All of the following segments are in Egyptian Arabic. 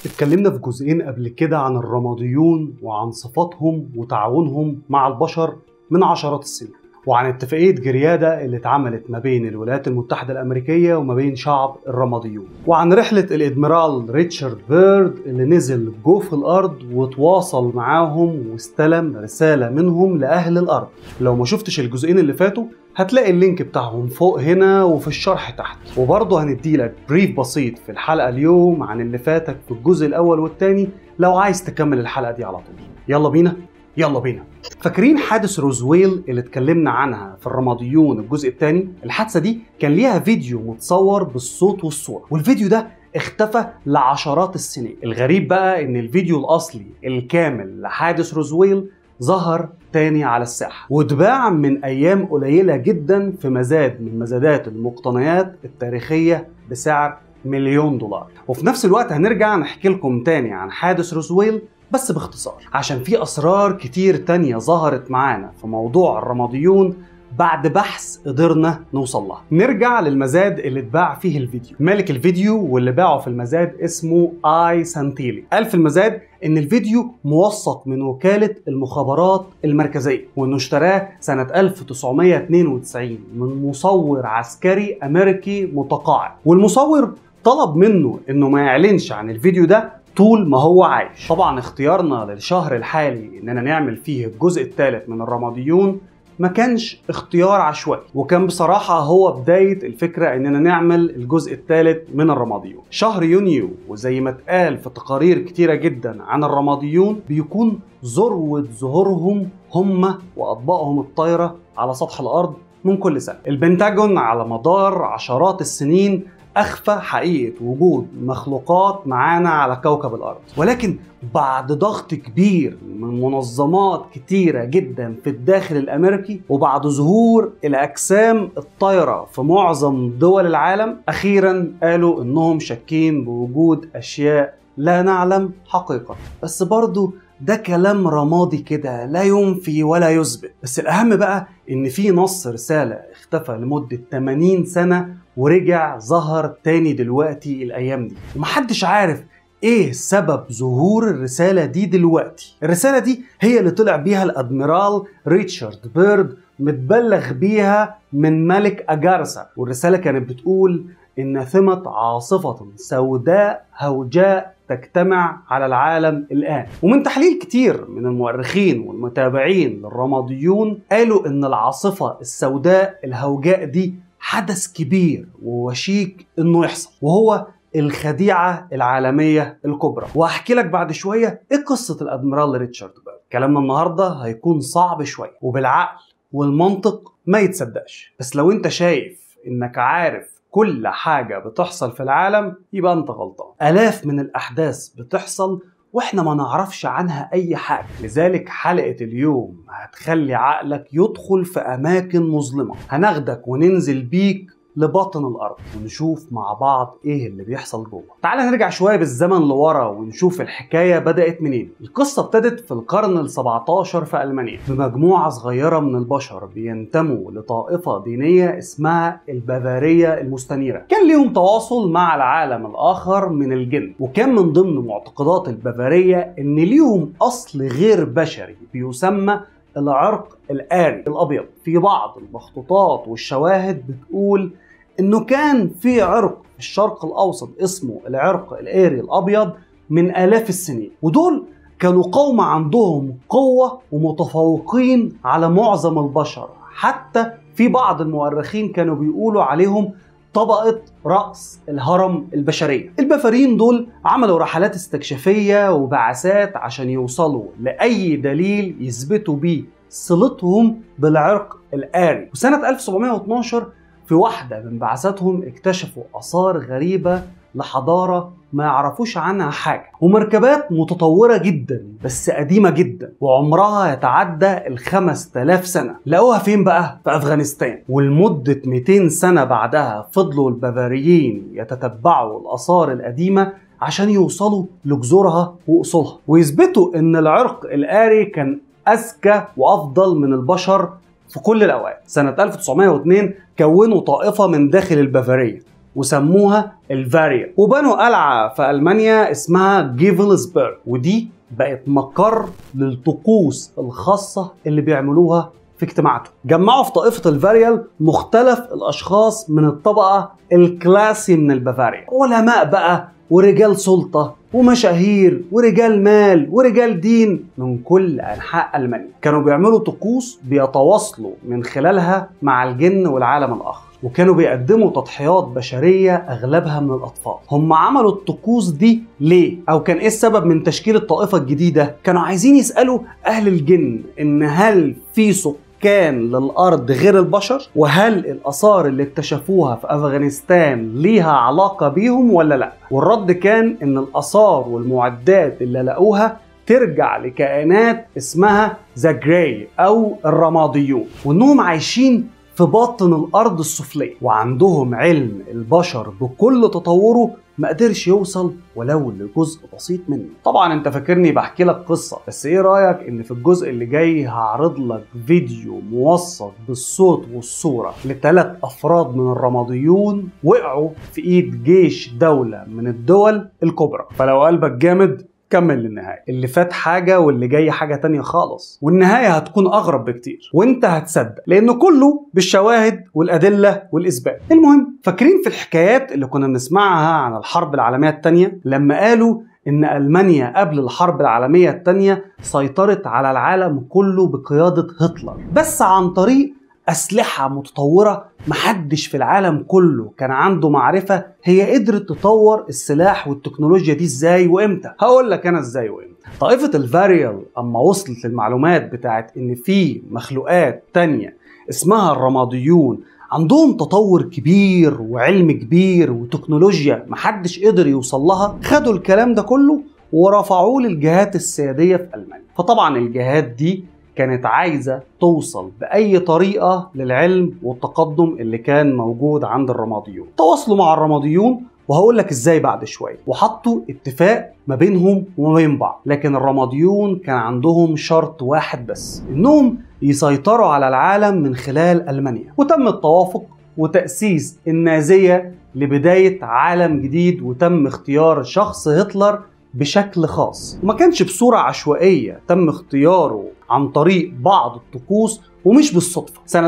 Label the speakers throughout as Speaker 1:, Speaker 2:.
Speaker 1: اتكلمنا في جزئين قبل كده عن الرماديون وعن صفاتهم وتعاونهم مع البشر من عشرات السنين وعن اتفاقية جريادة اللي اتعملت ما بين الولايات المتحدة الأمريكية وما بين شعب الرماديون وعن رحلة الإدميرال ريتشارد بيرد اللي نزل جوف الأرض وتواصل معاهم واستلم رسالة منهم لأهل الأرض لو ما شفتش الجزئين اللي فاتوا هتلاقي اللينك بتاعهم فوق هنا وفي الشرح تحت وبرضه هنديلك بريف بسيط في الحلقة اليوم عن اللي فاتك في الجزء الأول والتاني لو عايز تكمل الحلقة دي على طول يلا بينا يلا بينا فاكرين حادث روزويل اللي اتكلمنا عنها في الرماديون الجزء الثاني الحادثه دي كان ليها فيديو متصور بالصوت والصوره والفيديو ده اختفى لعشرات السنين الغريب بقى ان الفيديو الاصلي الكامل لحادث روزويل ظهر تاني على الساحة واتباع من أيام قليلة جدا في مزاد من مزادات المقتنيات التاريخية بسعر مليون دولار وفي نفس الوقت هنرجع نحكي لكم تاني عن حادث روزويل بس باختصار عشان في اسرار كتير تانية ظهرت معانا في موضوع الرماديون بعد بحث قدرنا نوصل لها نرجع للمزاد اللي اتباع فيه الفيديو مالك الفيديو واللي باعه في المزاد اسمه اي سانتيلي قال في المزاد ان الفيديو موثق من وكالة المخابرات المركزية وانه اشتراه سنة 1992 من مصور عسكري امريكي متقاعد والمصور طلب منه انه ما يعلنش عن الفيديو ده طول ما هو عايش طبعا اختيارنا للشهر الحالي اننا نعمل فيه الجزء الثالث من الرماديون ما كانش اختيار عشوائي وكان بصراحة هو بداية الفكرة اننا نعمل الجزء الثالث من الرماديون شهر يونيو وزي ما اتقال في تقارير كتيرة جدا عن الرماديون بيكون ذروة ظهورهم هم واطباقهم الطايرة على سطح الارض من كل سنة البنتاجون على مدار عشرات السنين اخفى حقيقه وجود مخلوقات معانا على كوكب الارض ولكن بعد ضغط كبير من منظمات كتيره جدا في الداخل الامريكي وبعد ظهور الاجسام الطايره في معظم دول العالم اخيرا قالوا انهم شاكين بوجود اشياء لا نعلم حقيقه بس برضو ده كلام رمادي كده لا ينفي ولا يثبت بس الأهم بقى إن في نص رسالة اختفى لمدة 80 سنة ورجع ظهر تاني دلوقتي الأيام دي ومحدش عارف ايه سبب ظهور الرسالة دي دلوقتي الرسالة دي هي اللي طلع بيها الادميرال ريتشارد بيرد متبلغ بيها من ملك أجارسا والرسالة كانت بتقول إن ثمة عاصفة سوداء هوجاء تجتمع على العالم الآن ومن تحليل كتير من المؤرخين والمتابعين للرماديون قالوا إن العاصفة السوداء الهوجاء دي حدث كبير ووشيك إنه يحصل وهو الخديعة العالمية الكبرى وهحكي لك بعد شوية إيه قصة الأدميرال ريتشارد بيرد كلامنا النهاردة هيكون صعب شوية وبالعقل والمنطق ما يتصدقش بس لو انت شايف انك عارف كل حاجة بتحصل في العالم يبقى انت غلطان آلاف من الأحداث بتحصل واحنا ما نعرفش عنها أي حاجة لذلك حلقة اليوم هتخلي عقلك يدخل في أماكن مظلمة هناخدك وننزل بيك لباطن الارض ونشوف مع بعض ايه اللي بيحصل جوه تعال نرجع شويه بالزمن لورا ونشوف الحكايه بدات منين القصه ابتدت في القرن ال17 في المانيا بمجموعه صغيره من البشر بينتموا لطائفه دينيه اسمها البافاريه المستنيره كان ليهم تواصل مع العالم الاخر من الجن وكان من ضمن معتقدات البافاريه ان ليهم اصل غير بشري بيسمى العرق الآري الأبيض في بعض المخطوطات والشواهد بتقول إنه كان في عرق في الشرق الأوسط اسمه العرق الآري الأبيض من آلاف السنين ودول كانوا قوم عندهم قوة ومتفوقين على معظم البشر حتى في بعض المؤرخين كانوا بيقولوا عليهم طبقة رأس الهرم البشرية البفارين دول عملوا رحلات استكشافية وبعثات عشان يوصلوا لأي دليل يثبتوا بيه صلتهم بالعرق الآري وسنة 1712 في واحدة من بعثاتهم اكتشفوا آثار غريبة لحضارة ما يعرفوش عنها حاجة ومركبات متطورة جدا بس قديمة جدا وعمرها يتعدى ال 5000 سنة لقوها فين بقى؟ في أفغانستان ولمدة 200 سنة بعدها فضلوا البافاريين يتتبعوا الآثار القديمة عشان يوصلوا لجذورها وأصولها ويثبتوا إن العرق الآري كان أذكى وأفضل من البشر في كل الأوقات سنة 1902 كونوا طائفة من داخل البافارية وسموها الفاريال وبنوا قلعة في ألمانيا اسمها جيفلسبرغ ودي بقت مقر للطقوس الخاصة اللي بيعملوها في اجتماعاتهم جمعوا في طائفة الفاريال مختلف الأشخاص من الطبقة الكلاسي من البافاريا علماء بقى ورجال سلطة ومشاهير ورجال مال ورجال دين من كل أنحاء ألمانيا كانوا بيعملوا طقوس بيتواصلوا من خلالها مع الجن والعالم الآخر وكانوا بيقدموا تضحيات بشرية أغلبها من الأطفال هم عملوا الطقوس دي ليه؟ أو كان إيه السبب من تشكيل الطائفة الجديدة؟ كانوا عايزين يسألوا أهل الجن إن هل في سكان للأرض غير البشر؟ وهل الآثار اللي اكتشفوها في أفغانستان ليها علاقة بيهم ولا لأ؟ والرد كان إن الآثار والمعدات اللي لقوها ترجع لكائنات اسمها ذا جراي او الرماديون وانهم عايشين في باطن الارض السفليه وعندهم علم البشر بكل تطوره ما قدرش يوصل ولو لجزء بسيط منه طبعا انت فاكرني بحكي لك قصه بس ايه رايك ان في الجزء اللي جاي هعرض لك فيديو موثق بالصوت والصوره لثلاث افراد من الرماديون وقعوا في ايد جيش دوله من الدول الكبرى فلو قلبك جامد كمل للنهاية اللي فات حاجة واللي جاي حاجة تانية خالص والنهاية هتكون أغرب بكتير وانت هتصدق لأنه كله بالشواهد والأدلة والإثبات المهم فاكرين في الحكايات اللي كنا بنسمعها عن الحرب العالمية التانية لما قالوا إن ألمانيا قبل الحرب العالمية التانية سيطرت على العالم كله بقيادة هتلر بس عن طريق أسلحة متطورة محدش في العالم كله كان عنده معرفة هي قدرت تطور السلاح والتكنولوجيا دي ازاي وامتى هقول لك انا ازاي وامتى طائفة الفاريال اما وصلت للمعلومات بتاعت ان في مخلوقات تانية اسمها الرماديون عندهم تطور كبير وعلم كبير وتكنولوجيا محدش قدر يوصل لها خدوا الكلام ده كله ورفعوه للجهات السيادية في ألمانيا فطبعا الجهات دي كانت عايزة توصل بأي طريقة للعلم والتقدم اللي كان موجود عند الرماديون تواصلوا مع الرماديون وهقول لك ازاي بعد شويه وحطوا اتفاق ما بينهم وما بين بعض لكن الرماديون كان عندهم شرط واحد بس انهم يسيطروا على العالم من خلال المانيا وتم التوافق وتاسيس النازيه لبدايه عالم جديد وتم اختيار شخص هتلر بشكل خاص وما كانش بصورة عشوائية تم اختياره عن طريق بعض الطقوس ومش بالصدفة سنة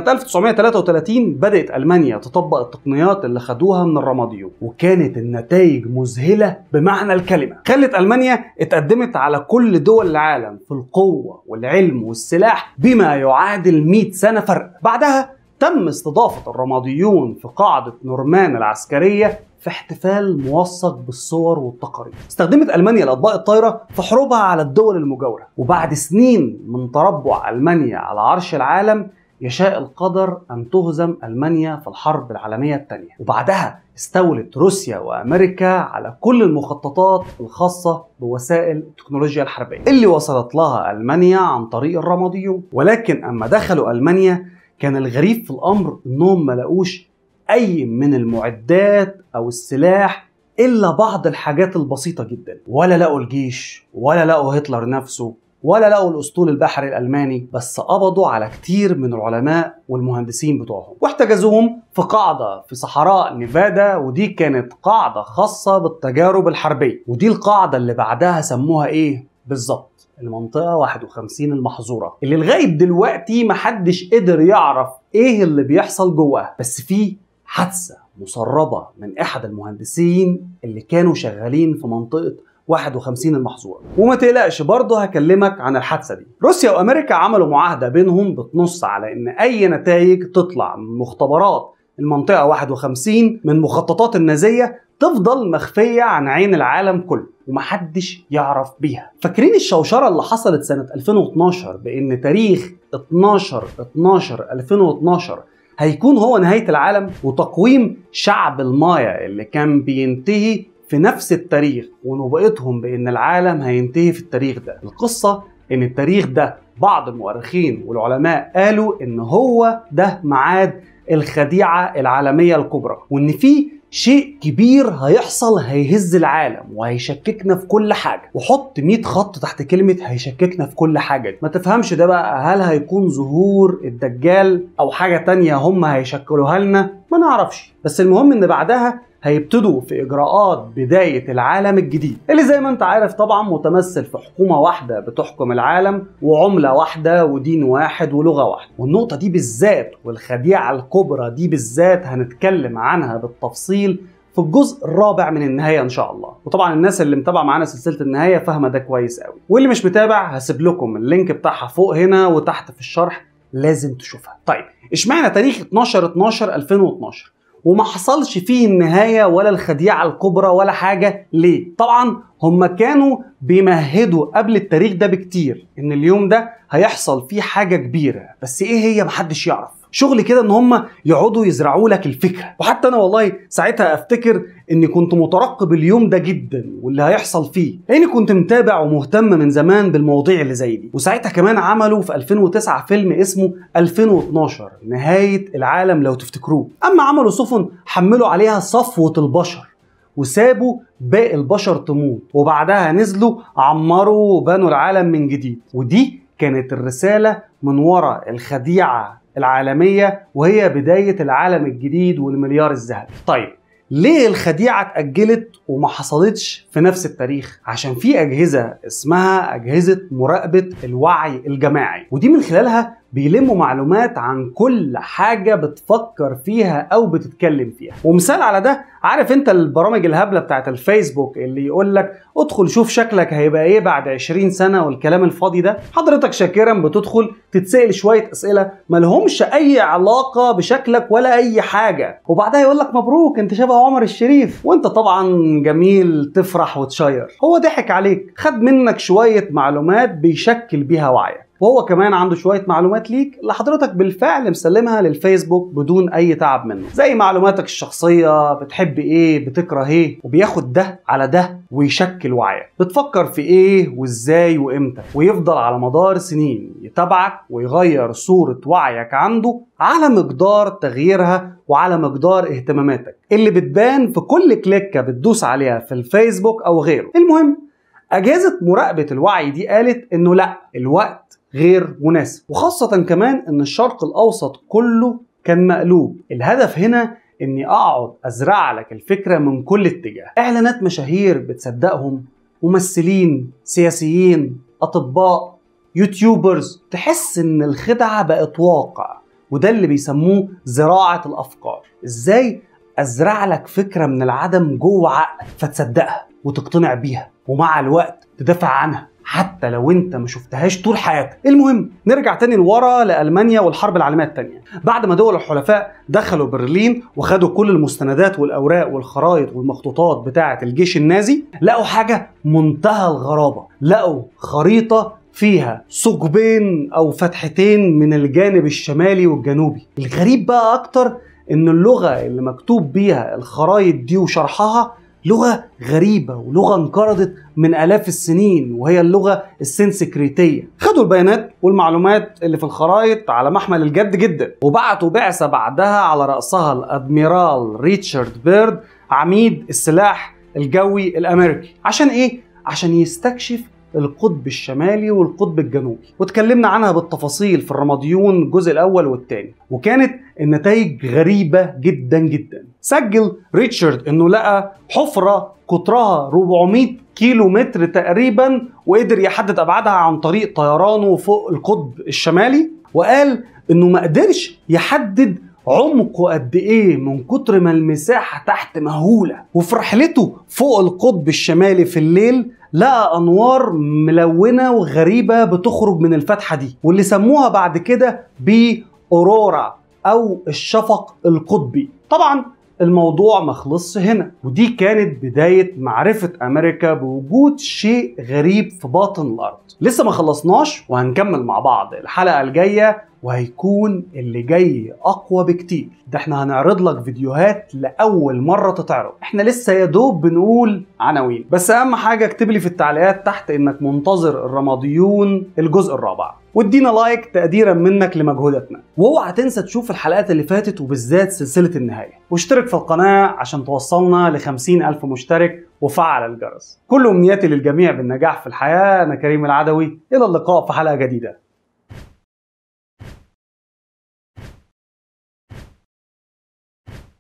Speaker 1: 1933 بدأت ألمانيا تطبق التقنيات اللي خدوها من الرماديون وكانت النتائج مذهلة بمعنى الكلمة خلت ألمانيا اتقدمت على كل دول العالم في القوة والعلم والسلاح بما يعادل 100 سنة فرق بعدها تم استضافة الرماديون في قاعدة نورمان العسكرية في احتفال موثق بالصور والتقارير. استخدمت المانيا الاطباق الطايره في حروبها على الدول المجاوره، وبعد سنين من تربع المانيا على عرش العالم يشاء القدر ان تهزم المانيا في الحرب العالميه الثانيه، وبعدها استولت روسيا وامريكا على كل المخططات الخاصه بوسائل التكنولوجيا الحربيه اللي وصلت لها المانيا عن طريق الرماديون، ولكن اما دخلوا المانيا كان الغريب في الامر انهم ما لقوش اي من المعدات او السلاح الا بعض الحاجات البسيطه جدا ولا لقوا الجيش ولا لقوا هتلر نفسه ولا لقوا الاسطول البحري الالماني بس قبضوا على كتير من العلماء والمهندسين بتوعهم واحتجزوهم في قاعده في صحراء نيفادا ودي كانت قاعده خاصه بالتجارب الحربيه ودي القاعده اللي بعدها سموها ايه بالظبط المنطقة 51 المحظورة اللي لغاية دلوقتي محدش قدر يعرف ايه اللي بيحصل جواها بس في حادثة مسربة من احد المهندسين اللي كانوا شغالين في منطقة 51 المحظورة وما تقلقش برضه هكلمك عن الحادثة دي روسيا وامريكا عملوا معاهدة بينهم بتنص على ان اي نتائج تطلع من مختبرات المنطقة 51 من مخططات النازية تفضل مخفية عن عين العالم كله ومحدش يعرف بيها فاكرين الشوشرة اللي حصلت سنة 2012 بأن تاريخ 12 12 2012 هيكون هو نهاية العالم وتقويم شعب المايا اللي كان بينتهي في نفس التاريخ ونبوءتهم بأن العالم هينتهي في التاريخ ده القصة ان التاريخ ده بعض المؤرخين والعلماء قالوا ان هو ده ميعاد الخديعة العالمية الكبرى وان في شيء كبير هيحصل هيهز العالم وهيشككنا في كل حاجة وحط 100 خط تحت كلمة هيشككنا في كل حاجة ما تفهمش ده بقى هل هيكون ظهور الدجال او حاجة تانية هم هيشكلوها لنا ما نعرفش بس المهم ان بعدها هيبتدوا في اجراءات بدايه العالم الجديد اللي زي ما انت عارف طبعا متمثل في حكومه واحده بتحكم العالم وعمله واحده ودين واحد ولغه واحده والنقطه دي بالذات والخديعه الكبرى دي بالذات هنتكلم عنها بالتفصيل في الجزء الرابع من النهايه ان شاء الله وطبعا الناس اللي متابعه معانا سلسله النهايه فاهمه ده كويس قوي واللي مش متابع هسيب لكم اللينك بتاعها فوق هنا وتحت في الشرح لازم تشوفها طيب اشمعنى تاريخ 12 12 2012 وما حصلش فيه النهايه ولا الخديعه الكبرى ولا حاجه ليه طبعا هم كانوا بيمهدوا قبل التاريخ ده بكتير ان اليوم ده هيحصل فيه حاجه كبيره بس ايه هي محدش يعرف شغل كده ان هم يقعدوا يزرعوا لك الفكره وحتى انا والله ساعتها افتكر اني كنت مترقب اليوم ده جدا واللي هيحصل فيه لاني كنت متابع ومهتم من زمان بالمواضيع اللي زي دي وساعتها كمان عملوا في 2009 فيلم اسمه 2012 نهايه العالم لو تفتكروه اما عملوا سفن حملوا عليها صفوه البشر وسابوا باقي البشر تموت وبعدها نزلوا عمروا وبنوا العالم من جديد ودي كانت الرسالة من وراء الخديعة العالمية وهي بداية العالم الجديد والمليار الذهبي طيب ليه الخديعة اتأجلت وما حصلتش في نفس التاريخ؟ عشان في أجهزة اسمها أجهزة مراقبة الوعي الجماعي ودي من خلالها بيلموا معلومات عن كل حاجة بتفكر فيها أو بتتكلم فيها ومثال على ده عارف انت البرامج الهبلة بتاعت الفيسبوك اللي يقول لك ادخل شوف شكلك هيبقى ايه بعد 20 سنة والكلام الفاضي ده حضرتك شاكرا بتدخل تتسأل شوية أسئلة ملهمش أي علاقة بشكلك ولا أي حاجة وبعدها يقول لك مبروك انت شبه عمر الشريف وانت طبعا جميل تفرح وتشير هو ضحك عليك خد منك شوية معلومات بيشكل بيها وعيك وهو كمان عنده شويه معلومات ليك اللي حضرتك بالفعل مسلمها للفيسبوك بدون اي تعب منه زي معلوماتك الشخصيه بتحب ايه بتكره ايه وبياخد ده على ده ويشكل وعيك بتفكر في ايه وازاي وامتى ويفضل على مدار سنين يتابعك ويغير صوره وعيك عنده على مقدار تغييرها وعلى مقدار اهتماماتك اللي بتبان في كل كليكه بتدوس عليها في الفيسبوك او غيره المهم أجهزة مراقبة الوعي دي قالت إنه لأ الوقت غير مناسب وخاصة كمان إن الشرق الأوسط كله كان مقلوب الهدف هنا إني أقعد أزرع لك الفكرة من كل اتجاه إعلانات مشاهير بتصدقهم ممثلين سياسيين أطباء يوتيوبرز تحس إن الخدعة بقت واقع وده اللي بيسموه زراعة الأفكار إزاي أزرع لك فكرة من العدم جوه عقلك فتصدقها وتقتنع بيها ومع الوقت تدافع عنها حتى لو انت ما شفتهاش طول حياتك المهم نرجع تاني لورا لالمانيا والحرب العالميه الثانيه بعد ما دول الحلفاء دخلوا برلين وخدوا كل المستندات والاوراق والخرائط والمخطوطات بتاعه الجيش النازي لقوا حاجه منتهى الغرابه لقوا خريطه فيها ثقبين او فتحتين من الجانب الشمالي والجنوبي الغريب بقى اكتر ان اللغه اللي مكتوب بيها الخرايط دي وشرحها لغة غريبة ولغة انقرضت من آلاف السنين وهي اللغة السنسكريتية خدوا البيانات والمعلومات اللي في الخرائط على محمل الجد جدا وبعتوا بعثة بعدها على رأسها الأدميرال ريتشارد بيرد عميد السلاح الجوي الأمريكي عشان إيه؟ عشان يستكشف القطب الشمالي والقطب الجنوبي واتكلمنا عنها بالتفاصيل في الرماديون الجزء الاول والثاني وكانت النتائج غريبه جدا جدا سجل ريتشارد انه لقى حفره قطرها 400 كيلو متر تقريبا وقدر يحدد ابعادها عن طريق طيرانه فوق القطب الشمالي وقال انه ما قدرش يحدد عمقه قد ايه من كتر ما المساحه تحت مهوله وفي رحلته فوق القطب الشمالي في الليل لقى انوار ملونه وغريبه بتخرج من الفتحه دي واللي سموها بعد كده باورورا او الشفق القطبي طبعا الموضوع ما خلصش هنا ودي كانت بداية معرفة أمريكا بوجود شيء غريب في باطن الأرض لسه ما خلصناش وهنكمل مع بعض الحلقة الجاية وهيكون اللي جاي اقوى بكتير ده احنا هنعرض لك فيديوهات لاول مره تتعرض احنا لسه يا دوب بنقول عناوين بس اهم حاجه اكتب لي في التعليقات تحت انك منتظر الرماديون الجزء الرابع وادينا لايك تقديرا منك لمجهوداتنا واوعى تنسى تشوف الحلقات اللي فاتت وبالذات سلسله النهايه واشترك في القناه عشان توصلنا ل ألف مشترك وفعل الجرس كل امنياتي للجميع بالنجاح في الحياه انا كريم العدوي الى اللقاء في حلقه جديده